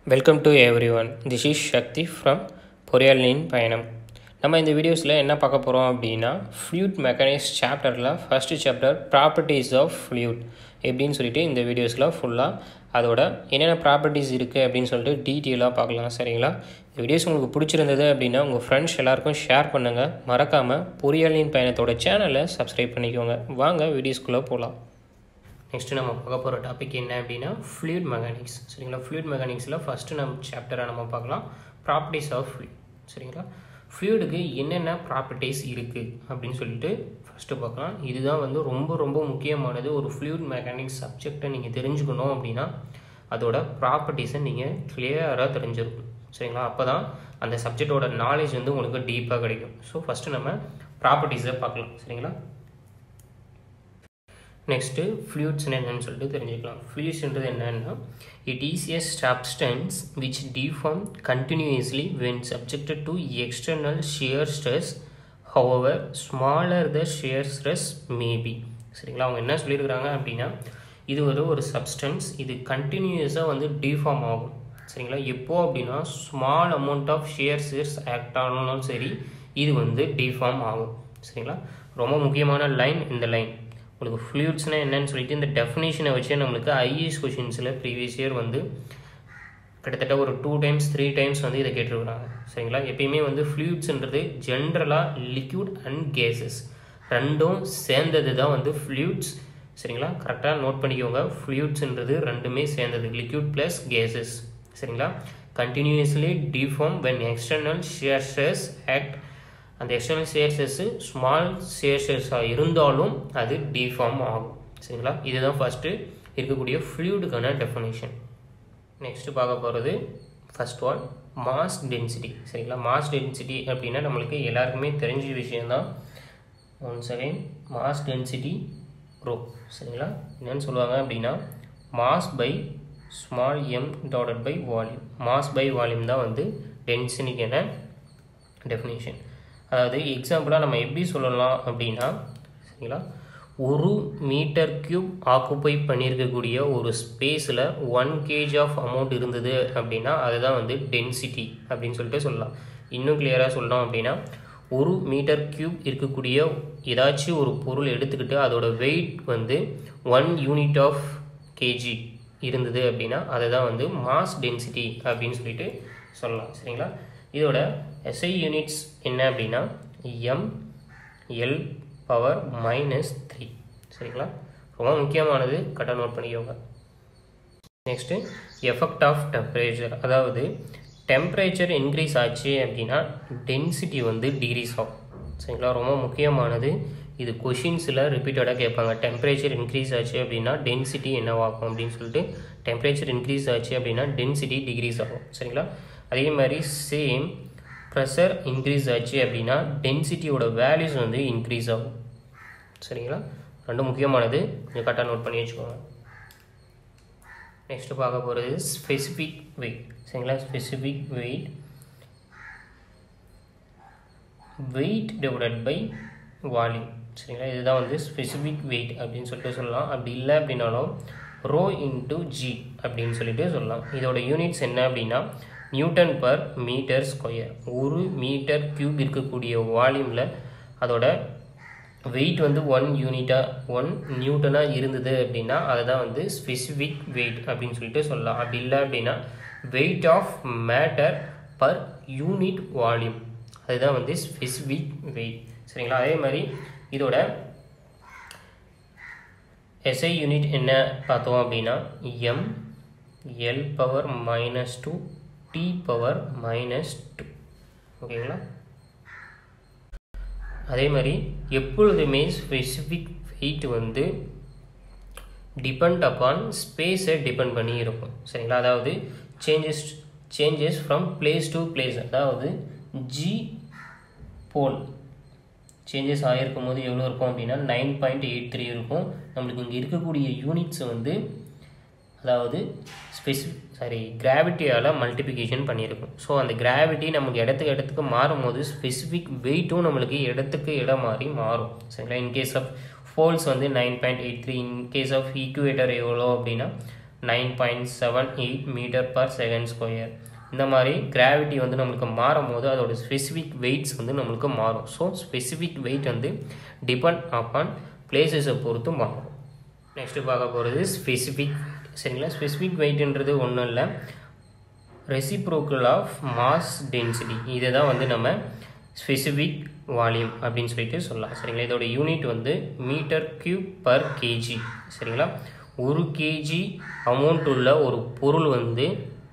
Welcome to everyone this is Sakthi from பொறியாளனின் பயணம் நம்ம இந்த வீடியோஸில் என்ன பார்க்க போகிறோம் அப்படின்னா ஃப்ளூட் மெக்கானிக்ஸ் சாப்டரில் first chapter properties of fluid எப்படின்னு சொல்லிட்டு இந்த வீடியோஸில் ஃபுல்லாக அதோட என்னென்ன ப்ராப்பர்ட்டிஸ் இருக்குது அப்படின்னு சொல்லிட்டு டீட்டெயிலாக பார்க்கலாம் சரிங்களா இந்த வீடியோஸ் உங்களுக்கு பிடிச்சிருந்தது அப்படின்னா உங்கள் ஃப்ரெண்ட்ஸ் எல்லாருக்கும் ஷேர் பண்ணுங்கள் மறக்காமல் பொறியாளனின் பயணத்தோட சேனலை சப்ஸ்கிரைப் பண்ணிக்கோங்க வாங்க வீடியோஸ்குள்ளே போகலாம் நெக்ஸ்ட்டு நம்ம பார்க்க போகிற டாபிக் என்ன அப்படின்னா ஃப்ளூட் மெக்கானிக்ஸ் சரிங்களா ஃப்ளூட் மெக்கானிக்ஸில் ஃபஸ்ட்டு நம்ம சாப்டரை நம்ம பார்க்கலாம் ப்ராப்பர்ட்டிஸ் ஆஃப் ஃப்ளூட் சரிங்களா ஃப்ளூடுக்கு என்னென்ன ப்ராப்பர்ட்டிஸ் இருக்குது அப்படின்னு சொல்லிட்டு ஃபஸ்ட்டு பார்க்கலாம் இதுதான் வந்து ரொம்ப ரொம்ப முக்கியமானது ஒரு ஃப்ளூட் மெக்கானிக்ஸ் சப்ஜெக்டை நீங்கள் தெரிஞ்சுக்கணும் அப்படின்னா அதோட ப்ராப்பர்ட்டிஸை நீங்கள் கிளியராக தெரிஞ்சிருக்கணும் சரிங்களா அப்போ தான் அந்த சப்ஜெக்டோட நாலேஜ் வந்து உங்களுக்கு டீப்பாக கிடைக்கும் ஸோ ஃபஸ்ட்டு நம்ம ப்ராப்பர்ட்டிஸை பார்க்கலாம் சரிங்களா நெக்ஸ்ட்டு ஃப்ளூட்ஸ்னு என்னன்னு சொல்லிட்டு தெரிஞ்சுக்கலாம் ஃப்ளூட்ஸ்ன்றது என்னன்னா it is a substance which deform continuously when subjected to external shear stress however smaller the shear stress maybe சரிங்களா அவங்க என்ன சொல்லியிருக்கிறாங்க அப்படின்னா இது ஒரு ஒரு சப்ஸ்டன்ஸ் இது கண்டினியூஸாக வந்து டிஃபார்ம் ஆகும் சரிங்களா எப்போ அப்படின்னா small amount of shear stress act ஆனாலும் சரி இது வந்து டிஃபார்ம் ஆகும் சரிங்களா ரொம்ப முக்கியமான லைன் இந்த லைன் உங்களுக்கு ஃப்ளூட்ஸ்னால் என்னன்னு சொல்லிட்டு இந்த டெஃபினேஷனை வச்சு நம்மளுக்கு ஐஏஎஸ் கொஷின்ஸில் ப்ரீவியஸ் இயர் வந்து கிட்டத்தட்ட ஒரு டூ டைம்ஸ் த்ரீ டைம்ஸ் வந்து இதை கேட்டிருக்கிறாங்க சரிங்களா எப்பயுமே வந்து ஃப்ளூட்ஸ்ன்றது ஜென்ரலாக லிக்யூட் அண்ட் கேஸஸ் ரெண்டும் சேர்ந்தது தான் வந்து ஃப்ளூட்ஸ் சரிங்களா கரெக்டாக நோட் பண்ணிக்கோங்க ஃப்ளூட்ஸ்ன்றது ரெண்டுமே சேர்ந்தது லிக்யூட் ப்ளஸ் கேஸஸ் சரிங்களா continuously deform when external shear stresses act அந்த எக்ஸ்டர்னல் ஷேர்ஸஸ்ஸு ஸ்மால் ஷேர்ஸஸாக இருந்தாலும் அது டிஃபார்ம் ஆகும் சரிங்களா இதுதான் ஃபஸ்ட்டு இருக்கக்கூடிய ஃப்ளூடுக்கான டெஃபினேஷன் நெக்ஸ்ட்டு பார்க்க போகிறது ஃபஸ்ட் ஒன் மாஸ் டென்சிட்டி சரிங்களா மாஸ் டென்சிட்டி அப்படின்னா நம்மளுக்கு எல்லாருக்குமே தெரிஞ்ச விஷயந்தான் one second mass density rho சரிங்களா என்னென்னு சொல்லுவாங்க அப்படின்னா mass by small M dotted by volume mass by volume தான் வந்து டென்சிட்டிக்கான டெஃபினேஷன் அதாவது எக்ஸாம்பிளாக நம்ம எப்படி சொல்லலாம் அப்படின்னா சரிங்களா ஒரு மீட்டர் க்யூப் ஆக்குப்பை பண்ணியிருக்கக்கூடிய ஒரு ஸ்பேஸில் ஒன் கேஜ் ஆஃப் அமௌண்ட் இருந்தது அப்படின்னா அதுதான் வந்து டென்சிட்டி அப்படின்னு சொல்லிட்டு சொல்லலாம் இன்னும் கிளியராக சொல்லணும் அப்படின்னா ஒரு மீட்டர் க்யூப் இருக்கக்கூடிய ஏதாச்சும் ஒரு பொருள் எடுத்துக்கிட்டு அதோட வெயிட் வந்து ஒன் யூனிட் ஆஃப் கேஜி இருந்தது அப்படின்னா அதை தான் வந்து மாஸ் டென்சிட்டி அப்படின்னு சொல்லிட்டு சொல்லலாம் சரிங்களா இதோட எஸ்ஐ யூனிட்ஸ் என்ன அப்படின்னா M L power minus three சரிங்களா ரொம்ப முக்கியமானது கரெக்டாக நோட் பண்ணிக்கோங்க நெக்ஸ்ட்டு எஃபெக்ட் ஆஃப் டெம்பரேச்சர் அதாவது டெம்பரேச்சர் இன்க்ரீஸ் ஆச்சு அப்படின்னா டென்சிட்டி வந்து டிகிரீஸ் ஆகும் சரிங்களா ரொம்ப முக்கியமானது இது கொஷின்ஸில் ரிப்பீட்டடாக கேட்பாங்க டெம்பரேச்சர் இன்க்ரீஸ் ஆச்சு அப்படின்னா டென்சிட்டி என்னவாகும் அப்படின்னு சொல்லிட்டு டெம்பரேச்சர் இன்க்ரீஸ் ஆச்சு அப்படின்னா டென்சிட்டி டிகிரீஸ் ஆகும் சரிங்களா அதே மாதிரி சேம் ப்ரெஷர் இன்க்ரீஸ் ஆச்சு அப்படின்னா டென்சிட்டியோட வேல்யூஸ் வந்து இன்க்ரீஸ் ஆகும் சரிங்களா ரெண்டு முக்கியமானது கொஞ்சம் கரெக்டாக நோட் பண்ணி வச்சுக்கோங்க நெக்ஸ்ட்டு பார்க்க போகிறது ஸ்பெசிஃபிக் வெயிட் சரிங்களா specific weight weight divided by volume சரிங்களா இதுதான் வந்து ஸ்பெசிஃபிக் வெயிட் அப்படின்னு சொல்லிட்டு சொல்லலாம் அப்படி இல்லை அப்படின்னாலும் ரோ இன்ட்டு ஜி அப்படின்னு சொல்லிட்டு சொல்லலாம் இதோட யூனிட்ஸ் என்ன அப்படின்னா நியூட்டன் பர் மீட்டர் ஸ்கொயர் ஒரு மீட்டர் க்யூப் இருக்கக்கூடிய வால்யூமில் அதோட வெயிட் வந்து ஒன் யூனிட்டாக ஒன் நியூட்டனாக இருந்தது அப்படின்னா அதை தான் வந்து ஸ்பெசிஃபிக் வெயிட் அப்படின்னு சொல்லிட்டு சொல்லலாம் அப்படி இல்லை அப்படின்னா weight of matter per unit volume அதுதான் வந்து ஸ்பெசிஃபிக் வெயிட் சரிங்களா அதே மாதிரி இதோட எஸ்ஐ யூனிட் என்ன பார்த்தோம் அப்படின்னா M L power minus two T power minus two ஓகேங்களா அதே மாதிரி எப்பொழுதுமே ஸ்பெசிஃபிக் வெயிட் வந்து டிபெண்ட் அப்பான் ஸ்பேஸை டிபெண்ட் பண்ணி இருக்கும் சரிங்களா அதாவது changes changes from place to place அதாவது ஜி போல் சேஞ்சஸ் ஆகிருக்கும் போது எவ்வளோ இருக்கும் அப்படின்னா நைன் பாயிண்ட் எயிட் த்ரீ இருக்கும் நம்மளுக்கு இங்கே இருக்கக்கூடிய யூனிட்ஸ் வந்து அதாவது ஸ்பெசிஃபிக் சாரி கிராவிட்டியால் மல்டிப்ளிகேஷன் பண்ணியிருக்கும் ஸோ அந்த கிராவிட்டி நமக்கு இடத்துக்கு இடத்துக்கு மாறும்போது ஸ்பெசிஃபிக் வெயிட்டும் நம்மளுக்கு இடத்துக்கு இடம் மாறி மாறும் சரிங்களா இன்கேஸ் ஆஃப் ஃபோல்ஸ் வந்து nine point eight three in case of equator எவ்வளோ அப்படின்னா nine point seven eight metre per second square இந்த மாதிரி கிராவிட்டி வந்து நம்மளுக்கு மாறும் போது அதோட ஸ்பெசிஃபிக் வெயிட்ஸ் வந்து நம்மளுக்கு மாறும் ஸோ ஸ்பெசிஃபிக் வெயிட் வந்து டிபெண்ட் அப்பான் பிளேசஸை பொறுத்து மாறும் நெக்ஸ்ட்டு பார்க்க போகிறது ஸ்பெசிஃபிக் சரிங்களா ஸ்பெசிஃபிக் வெயிட்ன்றது ஒன்றும் இல்லை ரெசிப்ரோக்கல் ஆஃப் மாஸ் டென்சிட்டி இதை தான் வந்து நம்ம ஸ்பெசிஃபிக் வால்யூம் அப்படின்னு சொல்லிட்டு சொல்லலாம் சரிங்களா இதோட யூனிட் வந்து மீட்டர் கியூப் பர் கேஜி சரிங்களா ஒரு கேஜி அமௌண்ட் உள்ள ஒரு பொருள் வந்து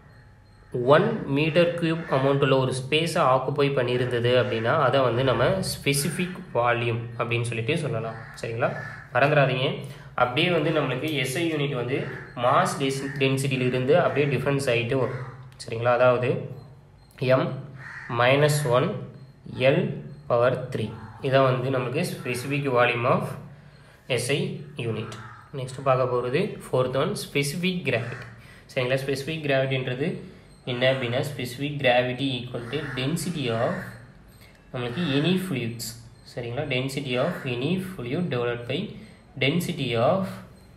ஒன் மீட்டர் கியூப் அமௌண்ட் உள்ள ஒரு ஸ்பேஸை ஆக்குப்பை பண்ணியிருந்தது அப்படின்னா அதை வந்து நம்ம ஸ்பெசிஃபிக் வால்யூம் அப்படின்னு சொல்லிட்டு சொல்லலாம் சரிங்களா மறந்துடாதீங்க அப்படியே வந்து நம்மளுக்கு எஸ்ஐ யூனிட் வந்து மாஸ் டெஸ் டென்சிட்டியிலிருந்து அப்படியே டிஃப்ரென்ஸ் ஆகிட்டு வரும் சரிங்களா அதாவது M minus one L power three இதான் வந்து நம்மளுக்கு specific volume of SI unit next பார்க்க போகிறது ஃபோர்த் ஒன் ஸ்பெசிஃபிக் கிராவிட்டி சரிங்களா ஸ்பெசிஃபிக் கிராவிட்டின்றது என்ன அப்படின்னா specific gravity equal to density of நம்மளுக்கு எனி ஃப்ளூயிட்ஸ் சரிங்களா density of any fluid develop by density of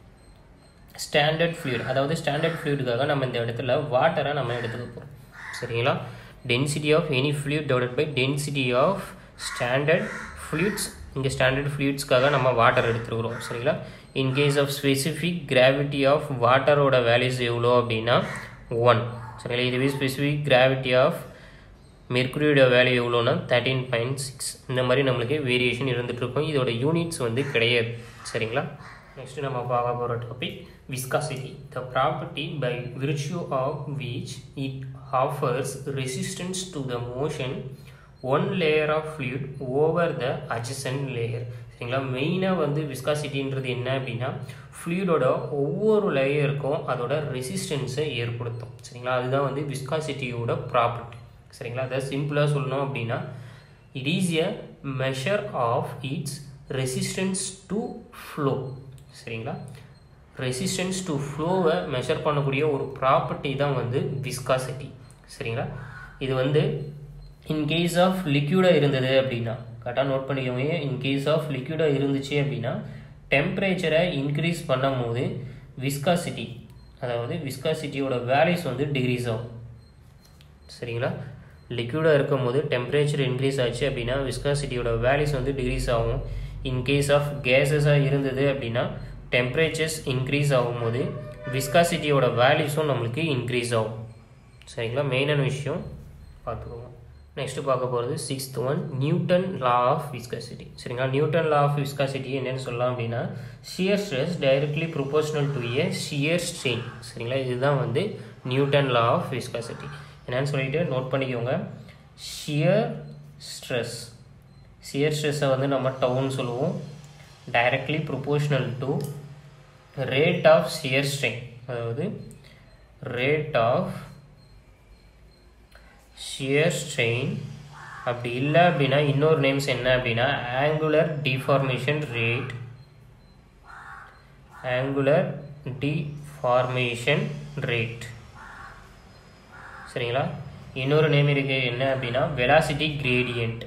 standard fluid அதாவது ஸ்டாண்டர்ட் ஃப்ளூயிடுக்காக நம்ம இந்த இடத்துல வாட்டரை நம்ம எடுத்துக்க போகிறோம் சரிங்களா density of any fluid develop by density of standard fluids இங்கே ஸ்டாண்டர்ட் ஃப்ளூயிட்ஸ்க்காக நம்ம வாட்டர் எடுத்துருக்குறோம் சரிங்களா in case of specific gravity of வாட்டரோட வேல்யூஸ் எவ்வளோ அப்படின்னா ஒன் சரிங்களா இதுவே ஸ்பெசிஃபிக் கிராவிட்டி ஆஃப் மெர்குரியோட வேல்யூ எவ்வளோனா தேர்ட்டீன் பாயிண்ட் சிக்ஸ் இந்த மாதிரி நம்மளுக்கு வேரியேஷன் இருந்துகிட்ருக்கும் இதோட யூனிட்ஸ் வந்து கிடையாது சரிங்களா நெக்ஸ்ட் நம்ம பார்க்க போகிற topic viscosity the property by virtue of which it offers resistance to the motion one layer of fluid over the adjacent layer சரிங்களா மெயினாக வந்து விஸ்காசிட்டின்றது என்ன அப்படின்னா ஃப்ளூயிடோட ஒவ்வொரு லேயருக்கும் அதோட ரெசிஸ்டன்ஸை ஏற்படுத்தும் சரிங்களா அதுதான் வந்து விஸ்காசிட்டியோட ப்ராப்பர்ட்டி சரிங்களா அதை சிம்பிளாக சொல்லணும் அப்படின்னா it is a measure of its resistance to flow சரிங்களா ரெசிஸ்டன்ஸ் டு ஃப்ளோவை மெஷர் பண்ணக்கூடிய ஒரு ப்ராப்பர்ட்டி தான் வந்து விஸ்காசிட்டி சரிங்களா இது வந்து இன்கேஸ் ஆஃப் லிக்யூடாக இருந்தது அப்படின்னா கரெக்டாக நோட் பண்ணிக்கோங்க இன்கேஸ் ஆஃப் லிக்யூடாக இருந்துச்சு அப்படின்னா டெம்பரேச்சரை இன்க்ரீஸ் பண்ணும் போது விஸ்காசிட்டி அதாவது விஸ்காசிட்டியோட வேல்யூஸ் வந்து டிக்ரீஸ் ஆகும் சரிங்களா லிக்யூடாக இருக்கும் போது டெம்பரேச்சர் இன்க்ரீஸ் ஆச்சு அப்படின்னா விஸ்காசிட்டியோட வேல்யூஸ் வந்து டிக்ரீஸ் ஆகும் இன்கேஸ் ஆஃப் கேஸஸாக இருந்தது அப்படின்னா டெம்பரேச்சர்ஸ் இன்க்ரீஸ் ஆகும்போது விஸ்காசிட்டியோட வேல்யூஸும் நம்மளுக்கு இன்க்ரீஸ் ஆகும் சரிங்களா மெயினான விஷயம் பார்த்துக்கோங்க நெக்ஸ்ட் பார்க்க போகிறது sixth one Newton law of viscosity சரிங்களா நியூட்டன் லா ஆஃப் விஸ்காசிட்டி என்னன்னு சொல்லலாம் அப்படின்னா shear stress directly proportional to a shear strain சரிங்களா இதுதான் வந்து நியூட்டன் லா ஆஃப் விஸ்காசிட்டி என்னன்னு சொல்லிட்டு நோட் பண்ணிக்கோங்க ஷியர் ஸ்ட்ரெஸ் ஷியர் ஸ்ட்ரெஸ்ஸை வந்து நம்ம டவுன் சொல்லுவோம் directly proportional to rate of shear strain அதாவது ரேட் ஆஃப் ஷியர் ஸ்ட்ரெயின் அப்படி இல்லை அப்படின்னா இன்னொரு நேம்ஸ் என்ன அப்படின்னா angular deformation rate angular deformation rate சரிங்களா இன்னொரு நேம் இருக்கு என்ன அப்படின்னா velocity gradient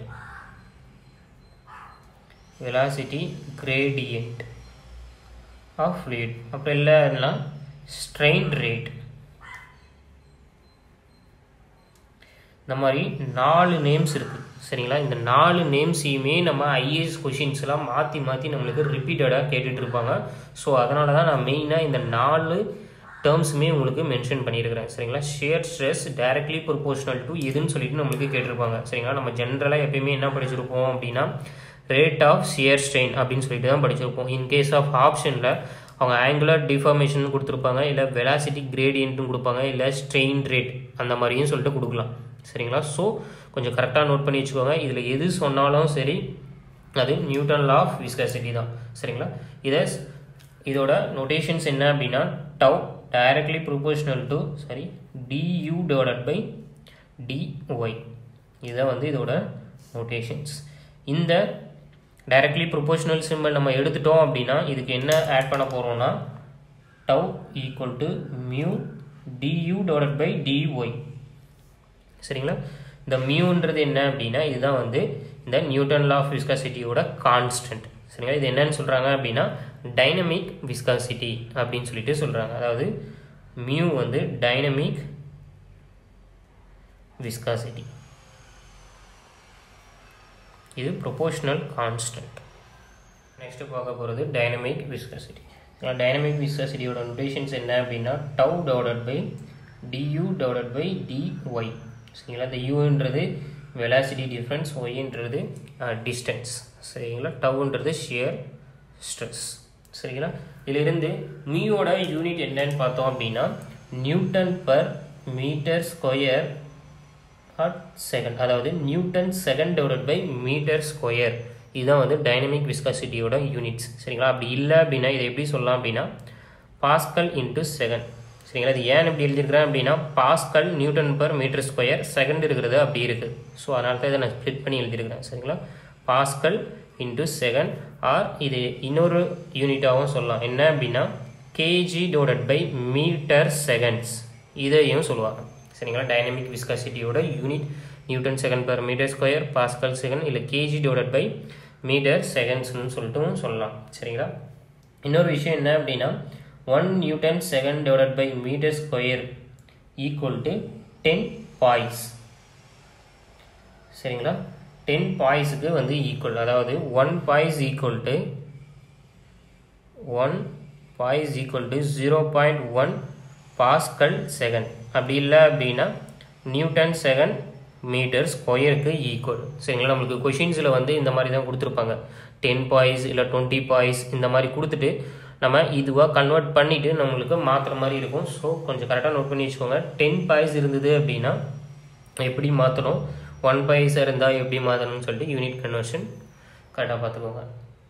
velocity gradient of fluid அப்போ இல்லைன்னா ஸ்ட்ரெயின் ரேட் இந்த மாதிரி நாலு நேம்ஸ் இருக்குது சரிங்களா இந்த நாலு நேம்ஸையுமே நம்ம ஐஏஎஸ் கொஷின்ஸ்லாம் மாற்றி மாற்றி நம்மளுக்கு ரிப்பீட்டடாக கேட்டுட்டு இருப்பாங்க ஸோ அதனால தான் நான் மெயினாக இந்த நாலு டேர்ம்ஸுமே உங்களுக்கு மென்ஷன் பண்ணியிருக்கிறேன் சரிங்களா shear stress directly proportional to எதுன்னு சொல்லிட்டு நம்மளுக்கு கேட்டிருப்பாங்க சரிங்களா நம்ம ஜென்ரலாக எப்பயுமே என்ன படிச்சிருப்போம் அப்படின்னா ரேட் ஆஃப் ஷியர் ஸ்ட்ரெயின் அப்படின்னு சொல்லிட்டு தான் படிச்சிருப்போம் இன் கேஸ் ஆஃப் ஆப்ஷனில் அவங்க ஆங்குலர் டிஃபார்மேஷன் கொடுத்துருப்பாங்க இல்லை வெலாசிட்டி கிரேடியன்ட்டும் கொடுப்பாங்க இல்லை ஸ்ட்ரெயின் ரேட் அந்த மாதிரியும் சொல்லிட்டு கொடுக்கலாம் சரிங்களா ஸோ கொஞ்சம் கரெக்டாக நோட் பண்ணி வச்சுக்கோங்க இதில் எது சொன்னாலும் சரி அது நியூட்டன் லா ஆஃப் விஸ்காசிட்டி தான் சரிங்களா இதை இதோட நோட்டேஷன்ஸ் என்ன அப்படின்னா tau directly proportional to sorry du divided by dy இதுதான் வந்து இதோட நோட்டேஷன்ஸ் இந்த டைரக்ட்லி ப்ரொபோஷனல் சிம்பிள் நம்ம எடுத்துட்டோம் அப்படின்னா இதுக்கு என்ன ஆட் பண்ண போகிறோம்னா tau equal to mu du divided by dy சரிங்களா இந்த மியூன்றது என்ன அப்படின்னா இதுதான் வந்து இந்த நியூட்டன் லா ஆஃப் விஸ்காசிட்டியோட கான்ஸ்டன்ட் சரிங்களா இது என்னன்னு சொல்கிறாங்க அப்படின்னா டைனமிக் விஸ்காசிட்டி அப்படின்னு சொல்லிட்டு சொல்கிறாங்க அதாவது மியூ வந்து டைனமிக் விஸ்காசிட்டி இது ப்ரொபோஷனல் கான்ஸ்டன்ட் நெக்ஸ்ட்டு பார்க்க போகிறது டைனமிக் விஸ்காசிட்டி டைனமிக் விஸ்காசிட்டியோட நொட்டேஷன்ஸ் என்ன அப்படின்னா tau divided by du divided by dy சரிங்களா இந்த யூன்றது வெலாசிட்டி டிஃப்ரென்ஸ் ஒய்ன்றது டிஸ்டன்ஸ் சரிங்களா டவுன்றது ஷியர் ஸ்ட்ரெஸ் சரிங்களா இதிலிருந்து மியோட யூனிட் என்னன்னு பார்த்தோம் அப்படின்னா Newton per metre square at second அதாவது நியூட்டன் செகண்ட் டெவலட் பை மீட்டர் ஸ்கொயர் இதுதான் வந்து டைனமிக் விஸ்காசிட்டியோட யூனிட்ஸ் சரிங்களா அப்படி இல்லை அப்படின்னா இதை எப்படி சொல்லலாம் அப்படின்னா பாஸ்கல் இன்ட்டு செகண்ட் சரிங்களா இது ஏன் இப்படி எழுதியிருக்கிறேன் அப்படின்னா pascal Newton per metre square second இருக்கிறது அப்படி இருக்குது ஸோ அதனால தான் இதை நான் ஸ்ப்ளிட் பண்ணி எழுதியிருக்கிறேன் சரிங்களா பாஸ்கல் இன்ட்டு செகண்ட் ஆர் இது இன்னொரு யூனிட்டாகவும் சொல்லலாம் என்ன அப்படின்னா KG divided by metre seconds இதையும் சொல்லுவாங்க சரிங்களா டைனமிக் விஸ்காசிட்டியோட unit Newton second per metre square pascal second இல்லை கேஜி டோடட் பை மீட்டர் செகண்ட்ஸ்னு சொல்லிட்டு சொல்லலாம் சரிங்களா இன்னொரு விஷயம் என்ன அப்படின்னா one Newton second divided by metre square equal to ten poise சரிங்களா டென் பாய்ஸுக்கு வந்து ஈக்குவல் அதாவது one poise equal to one poise equal to zero point one pascal second அப்படி இல்லை அப்படின்னா நியூட்டன் செகண்ட் மீட்டர் ஸ்கொயருக்கு ஈக்குவல் சரிங்களா நம்மளுக்கு கொஷின்ஸில் வந்து இந்த மாதிரி தான் கொடுத்துருப்பாங்க டென் பாய்ஸ் இல்லை டுவெண்ட்டி பாய்ஸ் இந்த மாதிரி கொடுத்துட்டு நம்ம இதுவாக கன்வெர்ட் பண்ணிவிட்டு நம்மளுக்கு மாற்றுற மாதிரி இருக்கும் ஸோ கொஞ்சம் கரெக்டாக நோட் பண்ணி வச்சுக்கோங்க டென் பாய்ஸ் இருந்தது அப்படின்னா எப்படி மாற்றணும் ஒன் பாய்ஸாக இருந்தால் எப்படி மாற்றணும்னு சொல்லிட்டு யூனிட் கன்வர்ஷன் கரெக்டாக பார்த்துக்கோங்க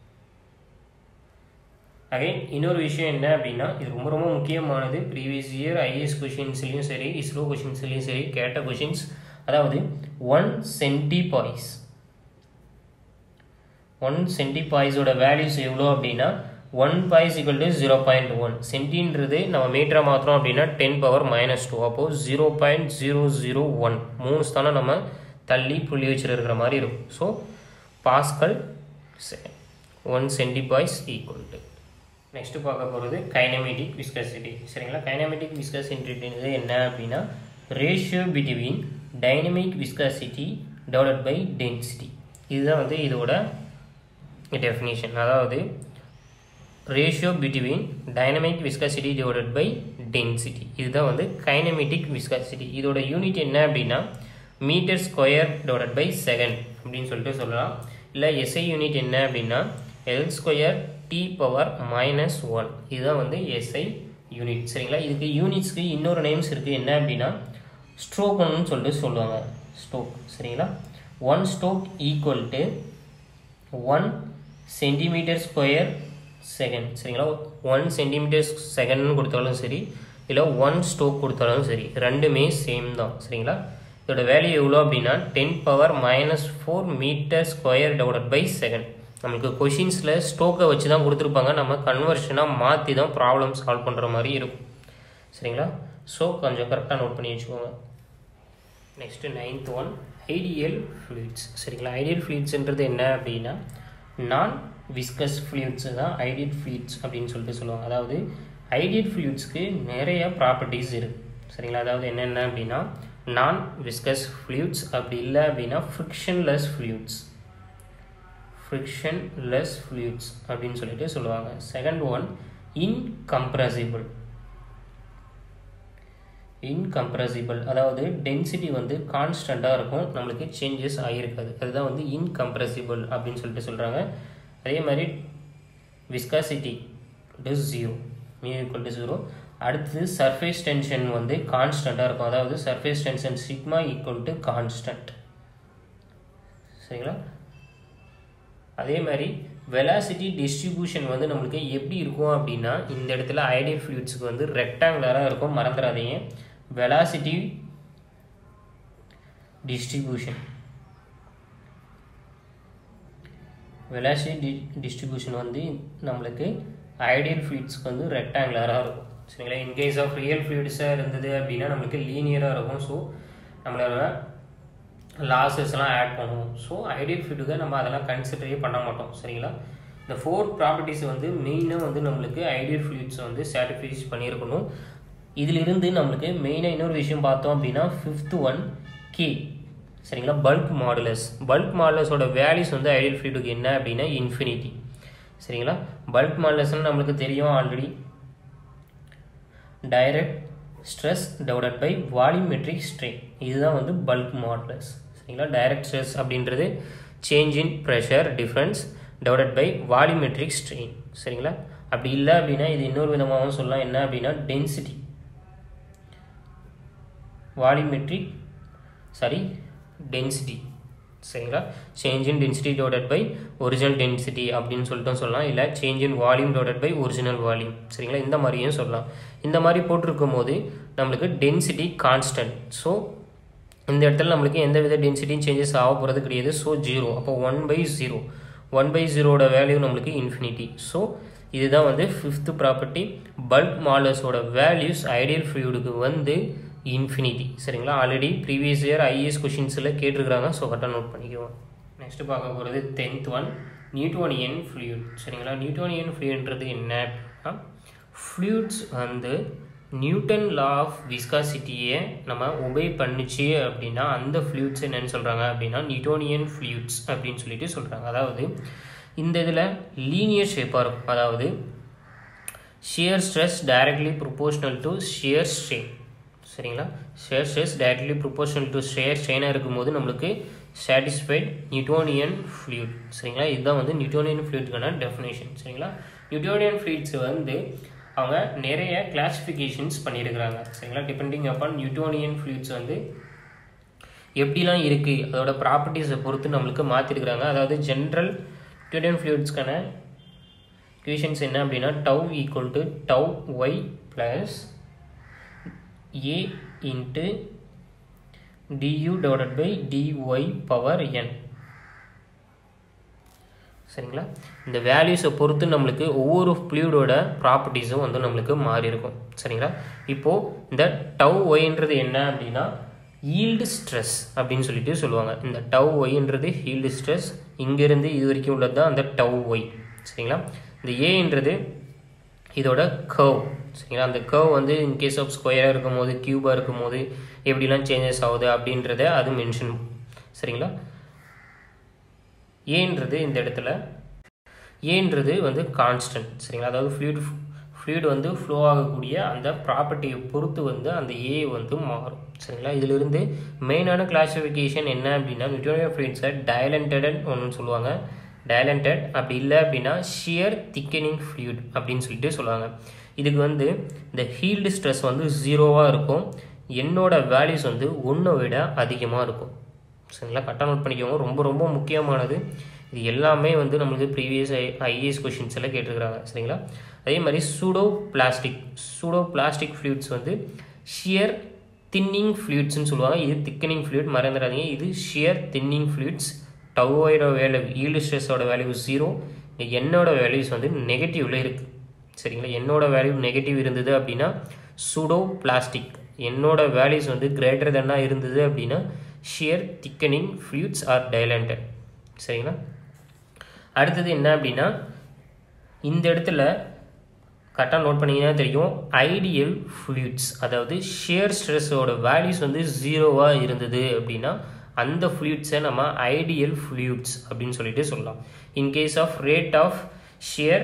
அகைன் இன்னொரு விஷயம் என்ன அப்படின்னா இது ரொம்ப ரொம்ப முக்கியமானது ப்ரீவியஸ் இயர் ஐஏஎஸ் கொஷின்ஸ்லையும் சரி இஸ்ரோ கொஷின்ஸ்லையும் சரி கேட்ட கொஷின்ஸ் அதாவது ஒன் சென்டி பாய்ஸ் ஒன் சென்டி பாய்ஸோட வேல்யூஸ் எவ்வளோ அப்படின்னா one poise equal to zero point one சென்டின்றது நம்ம மீட்டரை மாத்திரம் அப்படின்னா டென் பவர் மைனஸ் டூ அப்போது zero point zero zero one மூணு ஸ்தானம் நம்ம தள்ளி புள்ளி வச்சுருக்கிற மாதிரி இருக்கும் so pascal one centipoise equal to next பார்க்க போகிறது கைனமெட்டிக் விஸ்கசிட்டி சரிங்களா கைனமெட்டிக் விஸ்கசிட்டின்றது என்ன அப்படின்னா ratio between dynamic viscosity develop by density இதுதான் வந்து இதோட டெஃபினிஷன் அதாவது ratio between dynamic viscosity divided by density இதுதான் வந்து கைனமெட்டிக் விஸ்காசிட்டி இதோட யூனிட் என்ன அப்படின்னா metre square divided by second அப்படின்னு சொல்லிட்டு சொல்லலாம் இல்லை எஸ்ஐ யூனிட் என்ன அப்படின்னா L square T power minus one இதுதான் வந்து எஸ்ஐ யூனிட் சரிங்களா இதுக்கு யூனிட்ஸ்க்கு இன்னொரு நேம்ஸ் இருக்குது என்ன அப்படின்னா ஸ்ட்ரோக்னு சொல்லிட்டு சொல்லுவாங்க ஸ்டோக் சரிங்களா one stoke equal to one centimetre square second சரிங்களா ஒன் சென்டிமீட்டர் செகண்ட்னு கொடுத்தாலும் சரி இல்லை ஒன் ஸ்டோக் கொடுத்தாலும் சரி ரெண்டுமே சேம் தான் சரிங்களா இதோட வேல்யூ எவ்வளோ அப்படின்னா ten power minus four metre square divided by second நம்மளுக்கு கொஷின்ஸில் ஸ்டோக்கை வச்சு தான் கொடுத்துருப்பாங்க நம்ம கன்வர்ஷனாக மாற்றி தான் ப்ராப்ளம் சால்வ் பண்ணுற மாதிரி இருக்கும் சரிங்களா ஸோ கொஞ்சம் கரெக்டாக நோட் பண்ணி வச்சுக்கோங்க next ninth one ideal fluids சரிங்களா ஐடியல் ஃப்ளூயிட்ஸ்ன்றது என்ன அப்படின்னா நான் விஸ்கஸ் ஃப்ளூயிட்ஸு தான் ஐடியல் ஃப்ளூயிட்ஸ் அப்படின்னு சொல்லிட்டு சொல்லுவாங்க அதாவது ஐடியல் ஃப்ளூயிட்ஸ்க்கு நிறைய ப்ராப்பர்ட்டிஸ் இருக்குது சரிங்களா அதாவது என்னென்ன அப்படின்னா நான் விஸ்கஸ் ஃப்ளூயிட்ஸ் அப்படி இல்லை அப்படின்னா ஃப்ரிக்ஷன்லெஸ் ஃப்ளூயிட்ஸ் ஃப்ரிக்ஷன்லெஸ் ஃப்ளூயிட்ஸ் அப்படின்னு சொல்லிட்டு சொல்லுவாங்க செகண்ட் ஒன் இன்கம்ப்ரசிபிள் இன்கம்ப்ரசிபிள் அதாவது டென்சிட்டி வந்து கான்ஸ்டண்ட்டாக இருக்கும் நம்மளுக்கு சேஞ்சஸ் ஆகிருக்காது அதுதான் வந்து இன்கம்ப்ரசிபிள் அப்படின்னு சொல்லிட்டு சொல்கிறாங்க அதே மாதிரி viscosity to zero mu equal to zero அடுத்து சர்ஃபேஸ் டென்ஷன் வந்து கான்ஸ்டண்ட்டாக இருக்கும் அதாவது surface tension sigma equal to constant சரிங்களா அதே மாதிரி வெலாசிட்டி டிஸ்ட்ரிபியூஷன் வந்து நம்மளுக்கு எப்படி இருக்கும் அப்படின்னா இந்த இடத்துல ஐடியல் ஃப்ளூயிட்ஸுக்கு வந்து ரெக்டாங்குலராக இருக்கும் மறந்துடாதீங்க வெலாசிட்டி டிஸ்ட்ரிபியூஷன் வெலாசிட்டி டிஸ்ட்ரிபியூஷன் வந்து நம்மளுக்கு ஐடியல் ஃப்ளூயிட்ஸ்க்கு வந்து ரெக்டாங்குலராக இருக்கும் சரிங்களா இன்கேஸ் ஆஃப் ரியல் ஃப்ளூயிட்ஸாக இருந்தது அப்படின்னா நம்மளுக்கு லீனியராக இருக்கும் ஸோ நம்மளோட லாஸஸ்லாம் ஆட் பண்ணுவோம் ஸோ ஐடியல் ஃப்ளூயிடுக்கு நம்ம அதெல்லாம் கன்சிடரே பண்ண மாட்டோம் சரிங்களா இந்த ஃபோர் ப்ராப்பர்ட்டிஸ் வந்து மெயினாக வந்து நம்மளுக்கு ஐடியல் ஃப்ளூயிட்ஸ் வந்து சாட்டிஸ்ஃபைஸ் பண்ணியிருக்கணும் இதிலிருந்து நம்மளுக்கு மெயினாக இன்னொரு விஷயம் பார்த்தோம் அப்படின்னா ஃபிஃப்த் ஒன் கே சரிங்களா பல்க் மாடுலஸ் பல்க் மாடுலஸோட வேல்யூஸ் வந்து ஐடியல் ஃப்ளூயிடுக்கு என்ன அப்படின்னா இன்ஃபினிட்டி சரிங்களா பல்க் மாடுலஸ்னு நம்மளுக்கு தெரியும் already direct stress divided by volumetric strain இதுதான் வந்து பல்க் மாடுலஸ் சரிங்களா டைரக்ட் ஸ்ட்ரெஸ் அப்படின்றது change in pressure difference divided by volumetric strain சரிங்களா அப்படி இல்லை அப்படின்னா இது இன்னொரு விதமாகவும் சொல்லலாம் என்ன அப்படின்னா டென்சிட்டி வால்யூமெட்ரிக் சாரி டென்சிட்டி சரிங்களா change in density divided by original density அப்படின்னு சொல்லிட்டு சொல்லலாம் இல்லை change in volume divided by original volume சரிங்களா இந்த மாதிரியும் சொல்லலாம் இந்த மாதிரி போட்டிருக்கும் போது நம்மளுக்கு டென்சிட்டி கான்ஸ்டன்ட் ஸோ இந்த இடத்துல நம்மளுக்கு எந்த வித டென்சிட்டியும் சேஞ்சஸ் ஆக போகிறது கிடையாது ஸோ ஜீரோ அப்போ one by zero one by ஜீரோட வேல்யூ நம்மளுக்கு இன்ஃபினிட்டி ஸோ இதுதான் வந்து ஃபிஃப்த் ப்ராப்பர்ட்டி பல்க் மாலர்ஸோட வேல்யூஸ் ஐடியல் ஃப்ளூயிடுக்கு வந்து இன்ஃபினிட்டி சரிங்களா ஆல்ரெடி ப்ரீவியஸ் இயர் ஐஏஎஸ் கொஷின்ஸில் கேட்டிருக்கிறாங்க ஸோ கரெக்டாக நோட் பண்ணிக்குவோம் நெக்ஸ்ட் பார்க்க போகிறது டென்த் ஒன் நியூட்டோனியன் ஃப்ளூயிட் சரிங்களா நியூட்டோனியன் ஃப்ளூயிட்ன்றது என்ன அப்படின்னா ஃப்ளூயிட்ஸ் வந்து நியூட்டன் லா ஆஃப் விஸ்காசிட்டியை நம்ம ஒபே பண்ணுச்சு அப்படின்னா அந்த ஃப்ளூயிட்ஸ் என்னன்னு சொல்கிறாங்க அப்படின்னா நியூட்டோனியன் ஃப்ளூயிட்ஸ் அப்படின்னு சொல்லிட்டு சொல்கிறாங்க அதாவது இந்த இதில் லீனியர் ஷேப்பாக இருக்கும் அதாவது shear stress directly proportional to shear strain சரிங்களா shear stress directly proportional to shear ஸ்ட்ரெயினாக இருக்கும்போது நம்மளுக்கு சாட்டிஸ்ஃபைட் நியூட்டோனியன் ஃப்ளூயிட் சரிங்களா இதுதான் வந்து நியூட்டோனியன் ஃப்ளூயிட்கான டெஃபினேஷன் சரிங்களா நியூட்டோனியன் ஃப்ளூயிட்ஸ் வந்து அவங்க நிறைய கிளாசிஃபிகேஷன்ஸ் பண்ணியிருக்கிறாங்க சரிங்களா டிபெண்டிங் அப்பான் நியூட்டோனியன் ஃப்ளூயிட்ஸ் வந்து எப்படிலாம் இருக்குது அதோட ப்ராப்பர்ட்டிஸை பொறுத்து நம்மளுக்கு மாற்றிருக்கிறாங்க அதாவது ஜென்ரல் நியூட்டோனியன் ஃப்ளூயிட்ஸ்க்கான ஈக்குவேஷன்ஸ் என்ன அப்படின்னா tau equal to tau y plus A into du divided by dy power n சரிங்களா இந்த வேல்யூஸை பொறுத்து நம்மளுக்கு ஒவ்வொரு ஃப்ளூயிடோட ப்ராப்பர்ட்டிஸும் வந்து நம்மளுக்கு மாறி இருக்கும் சரிங்களா இப்போது இந்த டவ் ஒய்ன்றது என்ன அப்படின்னா ஈல்டு ஸ்ட்ரெஸ் அப்படின்னு சொல்லிட்டு சொல்லுவாங்க இந்த டவ் ஒய்ன்றது ஹீல்டு ஸ்ட்ரெஸ் இங்கேருந்து இது வரைக்கும் உள்ளது தான் அந்த டவ் ஒய் சரிங்களா இந்த ஏன்றது இதோட கர்வ் சரிங்களா அந்த கர்வ் வந்து இன்கேஸ் ஆஃப் ஸ்கொயராக இருக்கும் போது க்யூபாக இருக்கும் போது எப்படிலாம் சேஞ்சஸ் ஆகுது அப்படின்றத அது மென்ஷன் சரிங்களா ஏன்றது இந்த இடத்துல ஏன்றது வந்து கான்ஸ்டன்ட் சரிங்களா அதாவது ஃப்ளூயிட் ஃப்ளூயிட் வந்து ஃப்ளோ ஆகக்கூடிய அந்த ப்ராப்பர்ட்டியை பொறுத்து வந்து அந்த ஏ வந்து மாறும் சரிங்களா இதிலிருந்து மெயினான கிளாசிஃபிகேஷன் என்ன அப்படின்னா நியூட்டோனியன் ஃப்ளூயிட்ஸை டயலண்டட் ஒன்று சொல்லுவாங்க டயலண்டட் அப்படி இல்லை அப்படின்னா ஷியர் திக்கனிங் ஃப்ளூயிட் அப்படின்னு சொல்லிட்டு சொல்லுவாங்க இதுக்கு வந்து இந்த ஹீல்டு ஸ்ட்ரெஸ் வந்து ஜீரோவாக இருக்கும் என்னோட வேல்யூஸ் வந்து ஒன்றை விட அதிகமாக இருக்கும் சரிங்களா கரெக்டாக நோட் பண்ணிக்கோங்க ரொம்ப ரொம்ப முக்கியமானது இது எல்லாமே வந்து நம்மளுக்கு ப்ரீவியஸ் ஐ ஐஏஎஸ் கொஷின்ஸ் எல்லாம் கேட்டிருக்கிறாங்க சரிங்களா அதே மாதிரி pseudo plastic pseudo plastic fluids வந்து ஷியர் தின்னிங் ஃப்ளூயிட்ஸ்னு சொல்லுவாங்க இது திக்கனிங் ஃப்ளூயிட் மறந்துடாதீங்க இது ஷியர் தின்னிங் ஃப்ளூயிட்ஸ் டவ்வோட வேல்யூ ஈல்டு ஸ்ட்ரெஸ்ஸோட வேல்யூ ஜீரோ என்னோட வேல்யூஸ் வந்து நெகட்டிவில் இருக்குது சரிங்களா என்னோட வேல்யூ நெகட்டிவ் இருந்தது அப்படின்னா சூடோ பிளாஸ்டிக் என்னோட வேல்யூஸ் வந்து கிரேட்டர் தென்னாக இருந்தது அப்படின்னா shear thickening fluids are dilatant சரிங்களா அடுத்தது என்ன அப்படின்னா இந்த இடத்துல கரெக்டாக நோட் பண்ணிங்கன்னா தெரியும் ஐடியல் ஃப்ளூயிட்ஸ் அதாவது ஷியர் ஸ்ட்ரெஸ்ஸோட வேல்யூஸ் வந்து ஜீரோவாக இருந்தது அப்படின்னா அந்த ஃப்ளூயிட்ஸை நம்ம ஐடியல் ஃப்ளூயிட்ஸ் அப்படின்னு சொல்லிட்டு சொல்லலாம் in case of rate of shear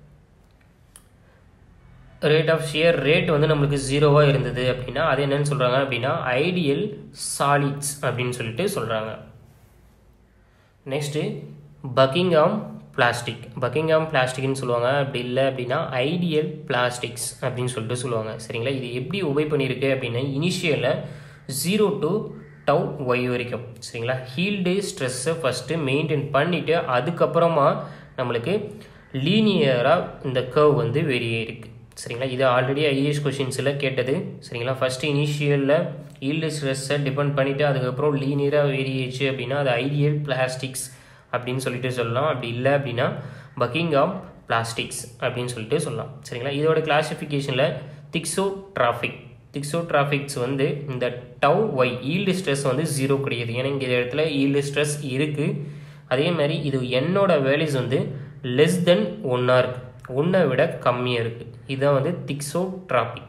rate of shear rate வந்து நம்மளுக்கு ஜீரோவாக இருந்தது அப்படின்னா அது என்னன்னு சொல்கிறாங்க அப்படின்னா ஐடியல் சாலிட்ஸ் அப்படின்னு சொல்லிட்டு சொல்கிறாங்க நெக்ஸ்ட்டு பக்கிங்காம் பிளாஸ்டிக் பக்கிங்காம் பிளாஸ்டிக்னு சொல்லுவாங்க அப்படி இல்லை அப்படின்னா ஐடியல் பிளாஸ்டிக்ஸ் அப்படின்னு சொல்லிட்டு சொல்லுவாங்க சரிங்களா இது எப்படி உபயோக பண்ணியிருக்கு அப்படின்னா இனிஷியலில் ஜீரோ டு டவ் ஒய் வரைக்கும் சரிங்களா ஹீல்டு ஸ்ட்ரெஸ்ஸை ஃபஸ்ட்டு மெயின்டைன் பண்ணிவிட்டு அதுக்கப்புறமா நம்மளுக்கு லீனியராக இந்த கர்வ் வந்து வெளியேறிருக்கு சரிங்களா இது ஆல்ரெடி ஐஏஎஸ் கொஷின்ஸில் கேட்டது சரிங்களா ஃபஸ்ட்டு இனிஷியலில் ஈல்டு ஸ்ட்ரெஸ்ஸை டிபெண்ட் பண்ணிவிட்டு அதுக்கப்புறம் லீனியராக வேரியிச்சு அப்படின்னா அது ஐடியல் பிளாஸ்டிக்ஸ் அப்படின்னு சொல்லிட்டு சொல்லலாம் அப்படி இல்லை அப்படின்னா பக்கிங்காம் பிளாஸ்டிக்ஸ் அப்படின்னு சொல்லிட்டு சொல்லலாம் சரிங்களா இதோட கிளாசிஃபிகேஷனில் திக்ஸோ டிராஃபிக் திக்ஸோ டிராஃபிக்ஸ் வந்து இந்த டவ் ஒய் ஈல்டு ஸ்ட்ரெஸ் வந்து ஜீரோ கிடையாது ஏன்னா இங்கே இந்த இடத்துல ஈல்டு ஸ்ட்ரெஸ் இருக்குது அதே மாதிரி இது என்னோட வேல்யூஸ் வந்து லெஸ் தென் ஒன்னாக இருக்குது ஒன்றை விட கம்மியாக இருக்குது இதுதான் வந்து திக்ஸோ டிராபிக்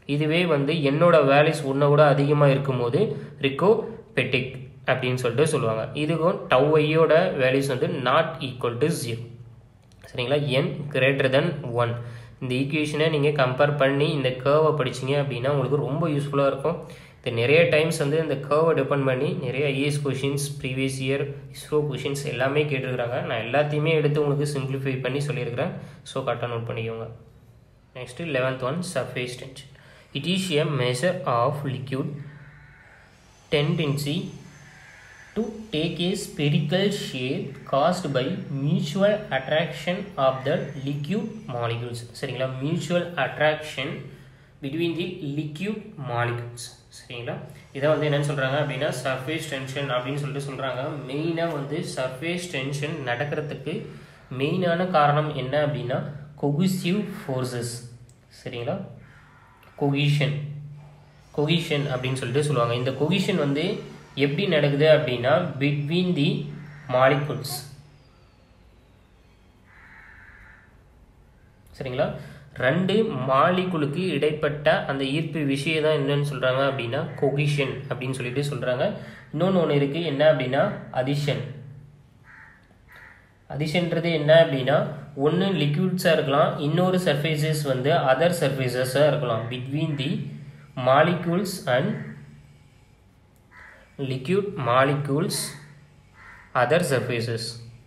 இதுவே வந்து என்னோட வேல்யூஸ் ஒன்றை விட அதிகமாக இருக்கும்போது ரிக்கோ பெட்டிக் அப்படின்னு சொல்லிட்டு சொல்லுவாங்க இதுக்கும் டவ் ஐயோட வேல்யூஸ் வந்து நாட் ஈக்குவல் டு ஜீரோ சரிங்களா என் கிரேட்டர் தென் ஒன் இந்த ஈக்குவேஷனை நீங்கள் கம்பேர் பண்ணி இந்த கேர்வை படிச்சீங்க அப்படின்னா உங்களுக்கு ரொம்ப யூஸ்ஃபுல்லாக இருக்கும் இது நிறைய டைம்ஸ் வந்து இந்த கேர்வை டிபெண்ட் பண்ணி நிறைய IAS questions previous year ISRO questions எல்லாமே கேட்டிருக்கிறாங்க நான் எல்லாத்தையுமே எடுத்து உங்களுக்கு சிம்பிளிஃபை பண்ணி சொல்லியிருக்கிறேன் ஸோ கரெக்டாக நோட் பண்ணிக்கோங்க next eleventh one surface tension it is a measure of liquid tendency to take a spherical shape caused by mutual attraction of the liquid molecules சரிங்களா mutual attraction between the liquid molecules சரிங்களா இதை வந்து என்னன்னு சொல்கிறாங்க அப்படின்னா surface tension அப்படின்னு சொல்லிட்டு சொல்கிறாங்க மெயினாக வந்து சர்ஃபேஸ் டென்ஷன் நடக்கிறதுக்கு மெயினான காரணம் என்ன அப்படின்னா கொகுசிவ் ஃபோர்ஸஸ் சரிங்களா கொகிஷன் கொகிஷன் அப்படின்னு சொல்லிட்டு சொல்லுவாங்க இந்த கொகிஷன் வந்து எப்படி நடக்குது அப்படின்னா பிட்வீன் தி மாலிகுல்ஸ் சரிங்களா ரெண்டு மாலிகுலுக்கு இடைப்பட்ட அந்த ஈர்ப்பு விஷயம் தான் என்னன்னு சொல்கிறாங்க அப்படின்னா கொகிஷன் அப்படின்னு சொல்லிட்டு சொல்கிறாங்க இன்னொன்று ஒன்று இருக்குது என்ன அப்படின்னா அதிஷன் அதிஷன்றது என்ன அப்படின்னா ஒன்று லிக்விட்ஸாக இருக்கலாம் இன்னொரு சர்ஃபேசஸ் வந்து அதர் சர்ஃபேசஸாக இருக்கலாம் between the molecules and liquid molecules other surfaces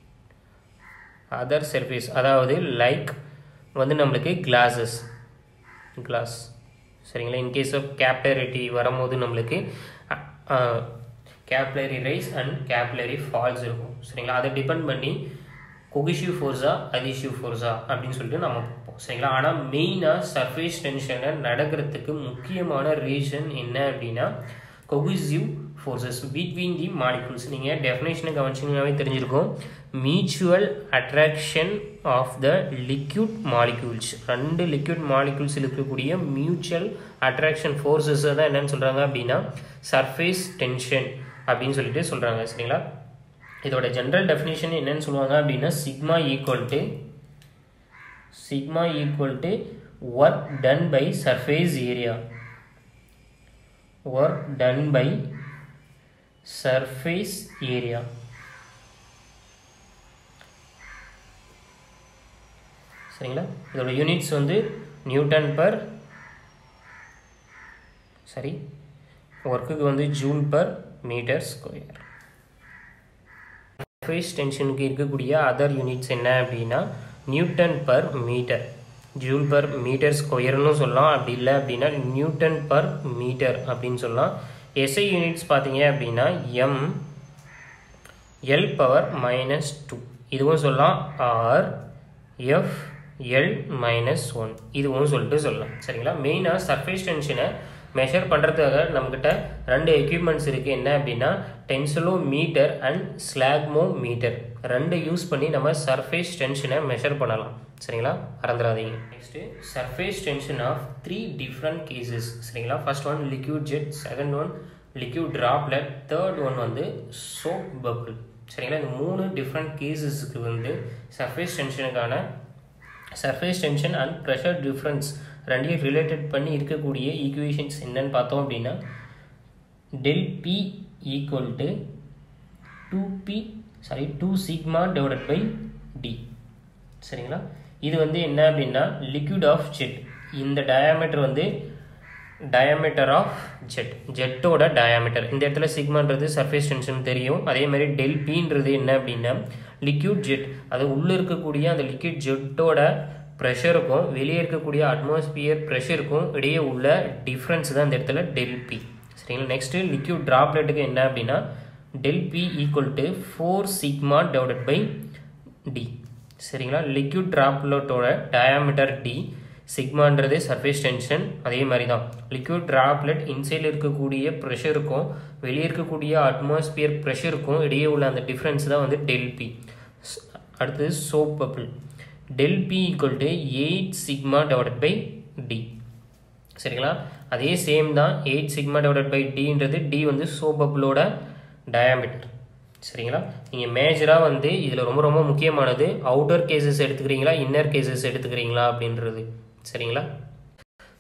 other surface அதாவது லைக் வந்து நம்மளுக்கு கிளாஸஸ் கிளாஸ் சரிங்களா இன்கேஸ் ஆஃப் கேப்லரிட்டி வரும்போது நம்மளுக்கு capillary rise and capillary falls இருக்கும் சரிங்களா அதை டிபெண்ட் பண்ணி கொகிஷிவ் ஃபோர்ஸா அதிஷிவ் ஃபோர்ஸா அப்படின்னு சொல்லிட்டு நம்ம பார்ப்போம் சரிங்களா ஆனால் மெயினாக சர்ஃபேஸ் டென்ஷனை நடக்கிறதுக்கு முக்கியமான ரீசன் என்ன அப்படின்னா cohesive forces between the molecules நீங்கள் டெஃபினேஷனை கவனிச்சிங்கனாவே தெரிஞ்சிருக்கும் mutual attraction of the liquid molecules ரெண்டு லிக்யூட் மாலிகுல்ஸ் இருக்கக்கூடிய மியூச்சுவல் அட்ராக்ஷன் ஃபோர்ஸஸை தான் என்னன்னு சொல்கிறாங்க அப்படின்னா சர்ஃபேஸ் டென்ஷன் அப்படின்னு சொல்லிட்டு சொல்கிறாங்க சரிங்களா இதோட ஜென்ரல் டெஃபினேஷன் என்னன்னு சொல்லுவாங்க அப்படின்னா sigma equal to sigma equal to work done by surface area work done by surface area சரிங்களா இதோட யூனிட்ஸ் வந்து நியூட்டன் பர் சரி ஒர்க்குக்கு வந்து joule per metre square surface டென்ஷனுக்கு இருக்கக்கூடிய அதர் யூனிட்ஸ் என்ன அப்படின்னா Newton per metre joule per metre ஸ்கொயர்னு சொல்லலாம் அப்படி இல்லை அப்படின்னா நியூட்டன் பர் மீட்டர் அப்படின்னு சொல்லலாம் எஸ்ஐ யூனிட்ஸ் பார்த்தீங்க அப்படின்னா M L power minus two இதுவும் சொல்லலாம் or F L minus one இதுவும் சொல்லிட்டு சொல்லலாம் சரிங்களா மெயினாக சர்ஃபேஸ் டென்ஷனை மெஷர் பண்ணுறதுக்காக நம்மக்கிட்ட ரெண்டு எக்யூப்மெண்ட்ஸ் இருக்குது என்ன அப்படின்னா tensiometer and stalagmometer ரெண்டு யூஸ் பண்ணி நம்ம சர்ஃபேஸ் டென்ஷனை மெஷர் பண்ணலாம் சரிங்களா மறந்துடாதீங்க next surface tension of three different cases சரிங்களா first one liquid jet second one liquid droplet third one வந்து சோப் பபிள் சரிங்களா இந்த மூணு டிஃப்ரெண்ட் கேசஸுக்கு வந்து சர்ஃபேஸ் டென்ஷனுக்கான surface tension and pressure difference ரெண்டையும் ரிலேட்டட் பண்ணி இருக்கக்கூடிய ஈக்குவேஷன்ஸ் என்னன்னு பார்த்தோம் அப்படின்னா del P equal to two P sorry two sigma divided by D சரிங்களா இது வந்து என்ன அப்படின்னா லிக்விட் ஆஃப் ஜெட் இந்த டயாமீட்டர் வந்து டயாமீட்டர் ஆஃப் ஜெட் ஜெட்டோட டயாமீட்டர் இந்த இடத்துல சிக்மான்றது சர்ஃபேஸ் டென்ஷன் தெரியும் அதே மாதிரி டெல் பின்றது என்ன அப்படின்னா லிக்யூட் ஜெட் அது உள்ளே இருக்கக்கூடிய அந்த லிக்விட் ஜெட்டோட ப்ரெஷருக்கும் வெளியே இருக்கக்கூடிய அட்மாஸ்பியர் ப்ரெஷருக்கும் இடையே உள்ள டிஃப்ரென்ஸ் தான் இந்த இடத்துல டெல் பி சரிங்களா நெக்ஸ்ட்டு லிக்யூட் ட்ராப்லெட்டுக்கு என்ன அப்படின்னா del P equal to four sigma divided by D சரிங்களா லிக்யூட் ட்ராப்லெட்டோட டயாமீட்டர் டி சிக்மான்றது சர்ஃபேஸ் டென்ஷன் அதே மாதிரி தான் லிக்விட் ட்ராப்லெட் இன்சைடில் இருக்கக்கூடிய ப்ரெஷருக்கும் வெளியே இருக்கக்கூடிய அட்மாஸ்பியர் ப்ரெஷருக்கும் இடையே உள்ள அந்த டிஃப்ரென்ஸ் தான் வந்து டெல் பி அடுத்தது soap bubble del P equal to eight sigma divided by D சரிங்களா அதே சேம் தான் எயிட் சிக்மா டிவைடட் பை டின்றது டி வந்து சோப் பபிளோட டயாமீட்டர் சரிங்களா நீங்கள் மேஜராக வந்து இதில் ரொம்ப ரொம்ப முக்கியமானது அவுட்டர் கேசஸ் எடுத்துக்கிறீங்களா இன்னர் கேசஸ் எடுத்துக்கிறீங்களா அப்படின்றது சரிங்களா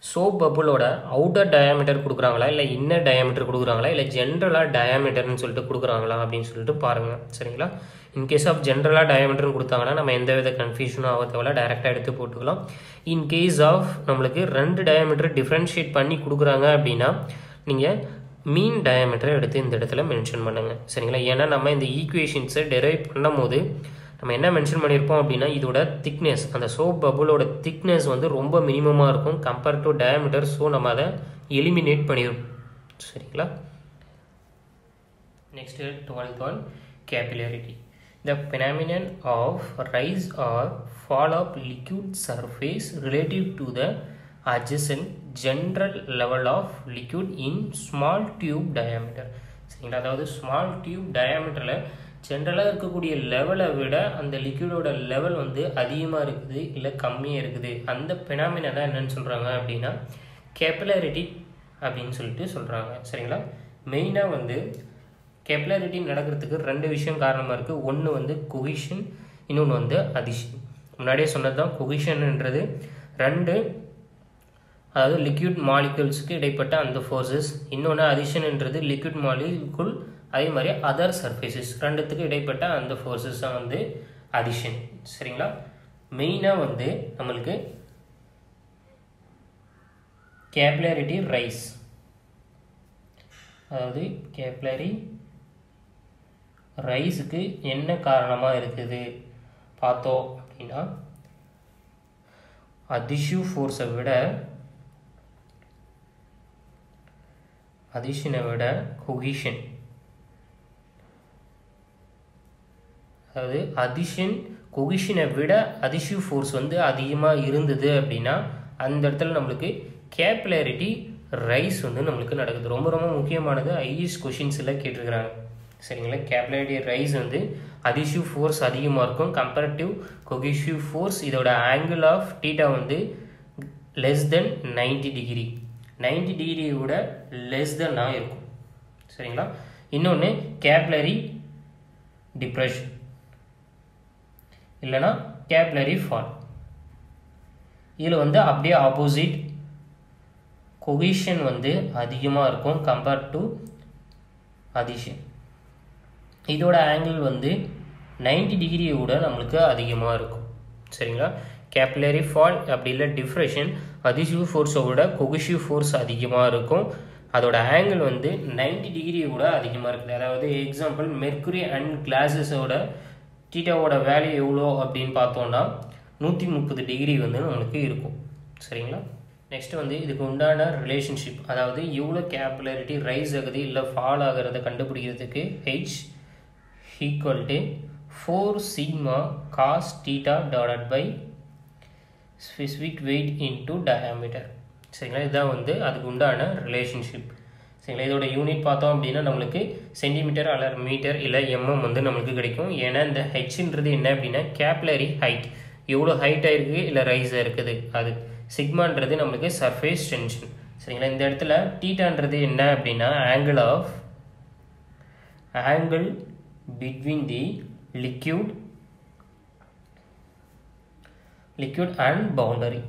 சோப் பபுளோட அவுட்டர் டயாமீட்டர் கொடுக்குறாங்களா இல்லை இன்னர் டயாமீட்டர் கொடுக்குறாங்களா இல்லை ஜென்ரலாக டயாமீட்டர்னு சொல்லிட்டு கொடுக்குறாங்களா அப்படின்னு சொல்லிட்டு பாருங்கள் சரிங்களா இன்கேஸ் ஆஃப் ஜென்ரலாக டயாமீட்டர்னு கொடுத்தாங்கன்னா நம்ம எந்த வித கன்ஃபியூஷனும் ஆக தேவையில்ல டேரெக்டாக எடுத்து போட்டுக்கலாம் இன் கேஸ் ஆஃப் நம்மளுக்கு ரெண்டு டயாமீட்டர் டிஃப்ரென்ஷியேட் பண்ணி கொடுக்குறாங்க அப்படின்னா நீங்கள் மீன் டயாமீட்டரை எடுத்து இந்த இடத்துல மென்ஷன் பண்ணுங்கள் சரிங்களா ஏன்னா நம்ம இந்த ஈக்குவேஷன்ஸை டெரைவ் பண்ணும் போது நம்ம என்ன மென்ஷன் பண்ணியிருப்போம் அப்படின்னா இதோட திக்னஸ் அந்த சோப் பபுளோட திக்னஸ் வந்து ரொம்ப மினிமமாக இருக்கும் கம்பேர் டு டயாமீட்டர் ஸோ நம்ம அதை எலிமினேட் பண்ணிடுவோம் சரிங்களா next twelfth one capillarity The phenomenon of rise or fall of liquid surface relative to the adjacent general level of liquid in small tube diameter சரிங்களா அதாவது ஸ்மால் டியூப் டயாமீட்டரில் ஜென்ரலாக இருக்கக்கூடிய லெவலை விட அந்த லிக்விடோட லெவல் வந்து அதிகமாக இருக்குது இல்லை கம்மியாக இருக்குது அந்த பெனாமினா தான் என்னன்னு சொல்கிறாங்க அப்படின்னா கேபிலாரிட்டி அப்படின்னு சொல்லிட்டு சொல்கிறாங்க சரிங்களா மெயினாக வந்து கெப்லாரிட்டி நடக்கிறதுக்கு ரெண்டு விஷயம் காரணமாக இருக்குது ஒன்று வந்து கொகிஷன் இன்னொன்று வந்து அதிஷன் முன்னாடியே சொன்னது தான் கொகிஷன்ன்றது ரெண்டு அதாவது லிக்விட் மாலிகுல்ஸுக்கு இடைப்பட்ட அந்த ஃபோர்ஸஸ் இன்னொன்று அதிஷன்ன்றது லிக்விட் மாலிகுல் அதே மாதிரி அதர் சர்ஃபேசஸ் ரெண்டுத்துக்கு இடைப்பட்ட அந்த ஃபோர்ஸஸ் தான் வந்து அதிஷன் சரிங்களா மெயினாக வந்து நம்மளுக்கு கேப்லாரிட்டி ரைஸ் அதாவது கேப்லரி ரைஸுக்கு என்ன காரணமாக இருக்குது பார்த்தோம் அப்படின்னா அதிஷு ஃபோர்ஸை விட அதிஷனை விட கொகிஷன் அதாவது அதிஷன் கொகிஷனை விட அதிஷு ஃபோர்ஸ் வந்து அதிகமாக இருந்தது அப்படின்னா அந்த இடத்துல நம்மளுக்கு கேப்லாரிட்டி ரைஸ் வந்து நம்மளுக்கு நடக்குது ரொம்ப ரொம்ப முக்கியமானது ஐஎஸ் கொஷின்ஸில் கேட்டிருக்கிறாங்க சரிங்களா கேப்லாரிட்டி ரைஸ் வந்து அதிஷிவ் ஃபோர்ஸ் அதிகமாக இருக்கும் கம்பேரிட்டிவ் கொகிஷிவ் ஃபோர்ஸ் இதோட ஆங்கிள் ஆஃப் டீட்டா வந்து less than ninety degree ninety டிகிரியை விட லெஸ் தென்னாக இருக்கும் சரிங்களா இன்னொன்று கேப்லரி டிப்ரெஷன் இல்லைனா கேப்லரி ஃபால் இதில் வந்து அப்படியே ஆப்போசிட் கொகிஷன் வந்து அதிகமாக இருக்கும் கம்பேர்ட் டு அதிஷன் இதோட ஆங்கிள் வந்து நைன்டி டிகிரியை விட நம்மளுக்கு அதிகமாக இருக்கும் சரிங்களா கேப்லரி ஃபால் அப்படி இல்லை டிஃப்ரெஷன் அதிசிவ் ஃபோர்ஸை விட கொகிஷிவ் ஃபோர்ஸ் அதிகமாக இருக்கும் அதோட ஆங்கிள் வந்து நைன்டி டிகிரியை விட அதிகமாக இருக்குது அதாவது எக்ஸாம்பிள் மெர்க்குரி அண்ட் கிளாஸஸோட டீட்டாவோட வேல்யூ எவ்வளோ அப்படின்னு பார்த்தோன்னா நூற்றி முப்பது டிகிரி வந்து நம்மளுக்கு இருக்கும் சரிங்களா நெக்ஸ்ட் வந்து இதுக்கு உண்டான ரிலேஷன்ஷிப் அதாவது எவ்வளோ கேபிலாரிட்டி ரைஸ் ஆகுது இல்லை ஃபால் ஆகிறத கண்டுபிடிக்கிறதுக்கு H equal to four sigma cos theta divided by specific weight into diameter சரிங்களா இதுதான் வந்து அதுக்கு உண்டான ரிலேஷன்ஷிப் சரிங்களா இதோட யூனிட் பார்த்தோம் அப்படின்னா நம்மளுக்கு சென்டிமீட்டர் அல்லது மீட்டர் இல்லை எம்எம் வந்து நம்மளுக்கு கிடைக்கும் ஏன்னா இந்த ஹெச்ன்றது என்ன அப்படின்னா கேப்லரி ஹைட் எவ்வளோ ஹைட்டாக இருக்குது இல்லை ரைஸாக இருக்குது அது சிக்மான்றது நம்மளுக்கு சர்ஃபேஸ் டென்ஷன் சரிங்களா இந்த இடத்துல டீட்டான்றது என்ன அப்படின்னா angle of angle between the liquid liquid and boundary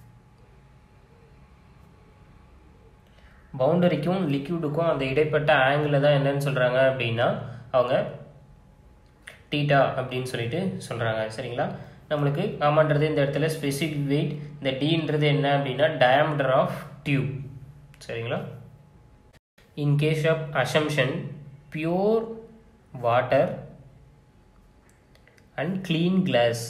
பவுண்டரிக்கும் லிக்யூடுக்கும் அந்த இடைப்பட்ட ஆங்கிளில் தான் என்னன்னு சொல்கிறாங்க அப்படின்னா அவங்க டீட்டா அப்படின்னு சொல்லிட்டு சொல்கிறாங்க சரிங்களா நம்மளுக்கு ஆமான்றது இந்த இடத்துல ஸ்பெசிஃபிக் வெயிட் இந்த டீன்றது என்ன அப்படின்னா டயாமீட்டர் ஆஃப் டியூப் சரிங்களா in case of assumption pure water and clean glass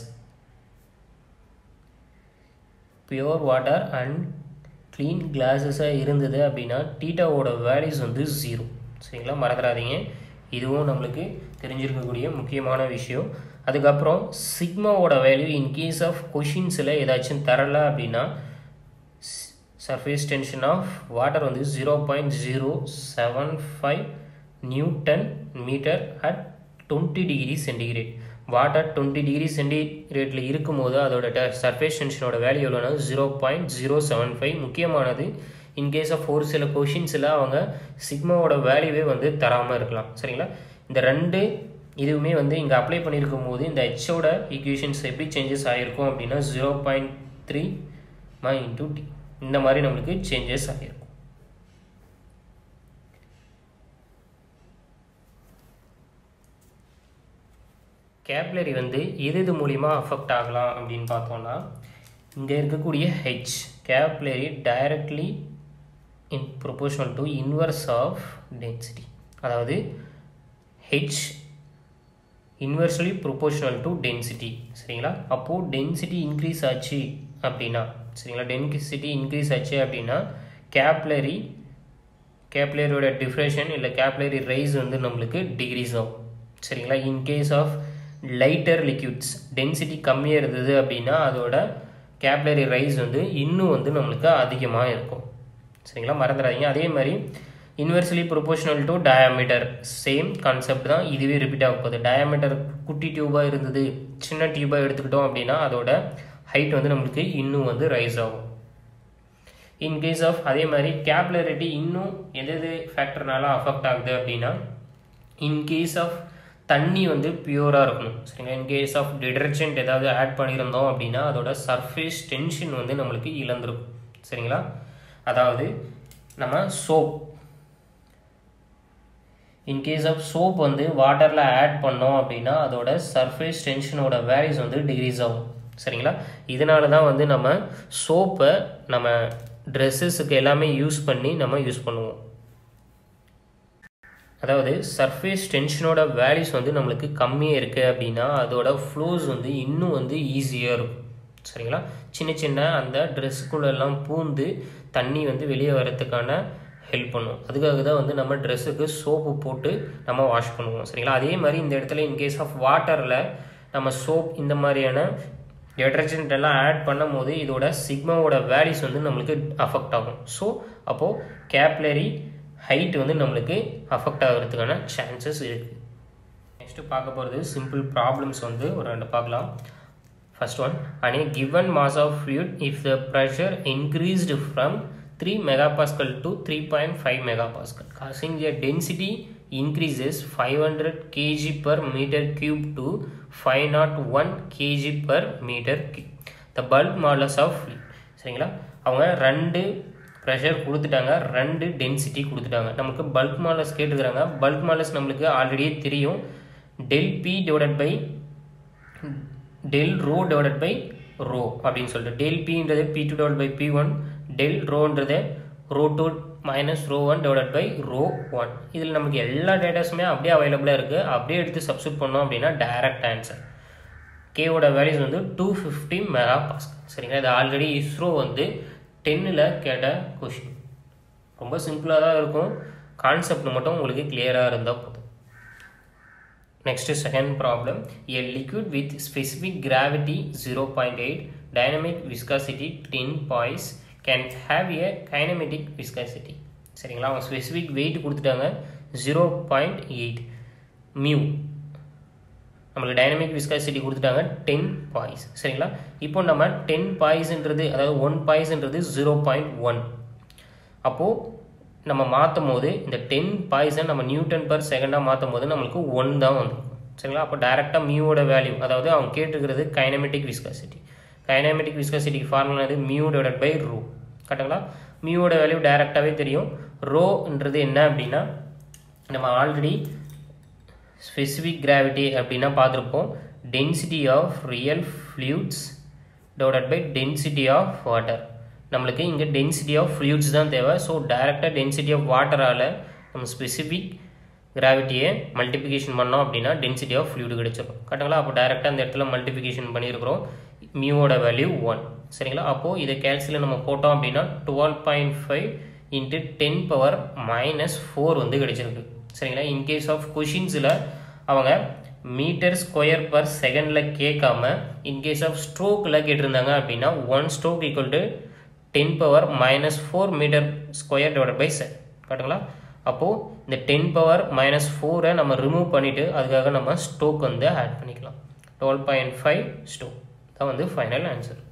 pure water and clean கிளாஸஸாக இருந்தது அப்படின்னா டீட்டாவோட வேல்யூஸ் வந்து ஜீரோ சரிங்களா மறந்துடாதீங்க இதுவும் நம்மளுக்கு தெரிஞ்சிருக்கக்கூடிய முக்கியமான விஷயம் அதுக்கப்புறம் சிக்மாவோட வேல்யூ இன் கேஸ் ஆஃப் கொஷின்ஸில் ஏதாச்சும் தரல அப்படின்னா சர்ஃபேஸ் டென்ஷன் ஆஃப் வாட்டர் வந்து zero point zero seven five newton metre at twenty degree centigrade water twenty degree சென்டிகிரேட்டில் இருக்கும்போது அதோட சர்ஃபேஸ் டென்ஷனோட வேல்யூ எவ்வளோனா zero point zero seven five முக்கியமானது இன்கேஸ் ஆஃப் ஒரு சில கொஷின்ஸில் அவங்க சிக்மாவோட வேல்யூவே வந்து தராமல் இருக்கலாம் சரிங்களா இந்த ரெண்டு இதுவுமே வந்து இங்கே அப்ளை பண்ணியிருக்கும் போது இந்த ஹெச்சோட ஈக்குவேஷன்ஸ் எப்படி சேஞ்சஸ் ஆகிருக்கும் அப்படின்னா ஜீரோ பாயிண்ட் த்ரீ மா இன்டூ டி இந்த மாதிரி நம்மளுக்கு சேஞ்சஸ் ஆகிருக்கும் கேப்லரி வந்து எது இது மூலிமா அஃபெக்ட் ஆகலாம் அப்படின்னு பார்த்தோம்னா இங்கே இருக்கக்கூடிய H capillary directly in proportional to inverse of density அதாவது H inversely proportional to density சரிங்களா அப்போது டென்சிட்டி இன்க்ரீஸ் ஆச்சு அப்படின்னா சரிங்களா டென்சிட்டி இன்க்ரீஸ் ஆச்சு அப்படின்னா கேப்லரி கேப்லரியோட டிஃப்ரெஷன் இல்லை கேப்லரி ரைஸ் வந்து நம்மளுக்கு டிக்ரீஸ் ஆகும் சரிங்களா in case of lighter liquids density கம்மியாக இருந்தது அப்படின்னா அதோட கேப்லரி ரைஸ் வந்து இன்னும் வந்து நம்மளுக்கு அதிகமாக இருக்கும் சரிங்களா மறந்துடாதீங்க அதே மாதிரி inversely proportional to diameter same concept தான் இதுவே ரிப்பீட் ஆக போகுது டயாமீட்டர் குட்டி டியூபாக இருந்தது சின்ன டியூபாக எடுத்துக்கிட்டோம் அப்படின்னா அதோட ஹைட் வந்து நம்மளுக்கு இன்னும் வந்து ரைஸ் ஆகும் இன் கேஸ் ஆஃப் அதே மாதிரி கேப்லரிட்டி இன்னும் எது எது ஃபேக்டர்னால அஃபெக்ட் ஆகுது அப்படின்னா இன் கேஸ் ஆஃப் தண்ணி வந்து பியூராக இருக்கணும் சரிங்களா இன் கேஸ் ஆஃப் டிடர்ஜென்ட் ஏதாவது ஆட் பண்ணியிருந்தோம் அப்படின்னா அதோட சர்ஃபேஸ் டென்ஷன் வந்து நம்மளுக்கு இழந்திருக்கும் சரிங்களா அதாவது நம்ம soap in case of soap வந்து வாட்டரில் ஆட் பண்ணோம் அப்படின்னா அதோட சர்ஃபேஸ் டென்ஷனோட வேல்யூஸ் வந்து டிக்ரீஸ் ஆகும் சரிங்களா இதனால தான் வந்து நம்ம சோப்பை நம்ம ட்ரெஸ்ஸஸுக்கு எல்லாமே யூஸ் பண்ணி நம்ம யூஸ் பண்ணுவோம் அதாவது சர்ஃபேஸ் டென்ஷனோட வேல்யூஸ் வந்து நம்மளுக்கு கம்மியாக இருக்குது அப்படின்னா அதோட ஃப்ளோஸ் வந்து இன்னும் வந்து ஈஸியாக இருக்கும் சரிங்களா சின்ன சின்ன அந்த ட்ரெஸ்ஸுக்குள்ளெல்லாம் பூந்து தண்ணி வந்து வெளியே வரத்துக்கான ஹெல்ப் பண்ணும் அதுக்காக தான் வந்து நம்ம ட்ரெஸ்ஸுக்கு சோப்பு போட்டு நம்ம வாஷ் பண்ணுவோம் சரிங்களா அதே மாதிரி இந்த இடத்துல இன்கேஸ் ஆஃப் வாட்டரில் நம்ம சோப் இந்த மாதிரியான டிடர்ஜென்ட் எல்லாம் ஆட் பண்ணும் போது இதோட சிக்மாவோட வேல்யூஸ் வந்து நம்மளுக்கு அஃபெக்ட் ஆகும் ஸோ அப்போது கேப்லரி ஹைட் வந்து நம்மளுக்கு அஃபெக்ட் ஆகிறதுக்கான சான்சஸ் இருக்குது நெக்ஸ்ட்டு பார்க்க போகிறது சிம்பிள் ப்ராப்ளம்ஸ் வந்து ஒரு ரெண்டு பார்க்கலாம் first one and a given mass of fluid if the pressure increased from 3 megapascal to 3.5 megapascal causing the density increases 500 kg per meter cube to 501 kg per meter cube the bulk modulus of fluid சரிங்களா அவங்க ரெண்டு pressure கொடுத்துட்டாங்க ரெண்டு density கொடுத்துட்டாங்க நமக்கு bulk மாலஸ் கேட்டுக்கிறாங்க bulk மாலஸ் நம்மளுக்கு ஆல்ரெடியே தெரியும் del P divided by del rho divided by rho அப்படின்னு சொல்லிட்டு டெல் பின்றது P two divide by P one del ரோன்றது rho two minus rho one divide by rho one இதில் நமக்கு எல்லா டேட்டாஸுமே அப்படியே அவைலபிளாக இருக்குது அப்படியே எடுத்து சப்ஸ்டியூட் பண்ணோம் அப்படின்னா டைரக்ட் ஆன்சர் கேவோட வேல்யூஸ் வந்து டூ ஃபிஃப்டி மெகா பாஸ்கல் சரிங்களா இது ஆல்ரெடி இஸ்ரோ வந்து டென்னில் கேட்ட கொஷின் ரொம்ப சிம்பிளாக தான் இருக்கும் கான்செப்ட் மட்டும் உங்களுக்கு கிளியராக இருந்தால் போதும் Next second problem. A liquid with specific gravity 0.8, dynamic viscosity 10 poise can have a kinematic viscosity. சரிங்களா அவங்க ஸ்பெசிஃபிக் வெயிட் கொடுத்துட்டாங்க ஜீரோ பாயிண்ட் எயிட் மியூ நம்மளுக்கு டைனமிக் விஸ்காசிட்டி கொடுத்துட்டாங்க டென் பாய்ஸ் சரிங்களா இப்போ நம்ம டென் பாய்ஸ்ன்றது அதாவது ஒன் பாய்ஸ்ன்றது ஜீரோ பாயிண்ட் ஒன் அப்போது நம்ம மாற்றும் போது இந்த டென் பாய்ஸை நம்ம நியூட்டன் பர் செகண்டாக மாற்றும் போது நம்மளுக்கு ஒன் தான் வந்துருக்கும் சரிங்களா அப்போ டேரெக்டாக மியூவோட வேல்யூ அதாவது அவங்க கேட்டுக்கிறது கைனமெட்டிக் விஸ்காசிட்டி கைனமெட்டிக் விஸ்காசிட்டிக்கு ஃபார்முலா இது மியூ டிவைட் பை ரோ கரெக்டுங்களா மியூவோட வேல்யூ டேரெக்டாகவே தெரியும் ரோன்றது என்ன அப்படின்னா நம்ம ஆல்ரெடி ஸ்பெசிஃபிக் கிராவிட்டி அப்படின்னா பார்த்துருப்போம் density of real fluids divide by density of water நம்மளுக்கு இங்கே டென்சிட்டி ஆஃப் ஃப்ளூட்ஸ் தான் தேவை ஸோ டேரெக்டாக டென்சிட்டி ஆஃப் வாட்டரால் நம்ம ஸ்பெசிஃபிக் கிராவிட்டியை மல்டிபிகேஷன் பண்ணோம் அப்படின்னா டென்சிட்டி ஆஃப் ஃப்ளூடு கிடைச்சிடும் கரெக்டுங்களா அப்போ டேரெக்டாக அந்த இடத்துல மல்டிபிகேஷன் பண்ணியிருக்கிறோம் மியூவோட வேல்யூ ஒன் சரிங்களா அப்போது இதை கேல்சியில் நம்ம போட்டோம் அப்படின்னா twelve point five into ten power minus four வந்து கிடைச்சிருக்கு சரிங்களா இன்கேஸ் ஆஃப் கொஷின்ஸில் அவங்க மீட்டர் ஸ்கொயர் பர் செகண்டில் கேட்காம இன்கேஸ் ஆஃப் ஸ்ட்ரோக்கில் கேட்டிருந்தாங்க அப்படின்னா one stroke equal to ten power minus four metre square divide by seven கரெக்டுங்களா அப்போது இந்த டென் பவர் மைனஸ் ஃபோரை நம்ம ரிமூவ் பண்ணிவிட்டு அதுக்காக நம்ம ஸ்டோக் வந்து ஆட் பண்ணிக்கலாம் டுவெல் பாயிண்ட் ஃபைவ் ஸ்டோக் தான் வந்து ஃபைனல் ஆன்சர்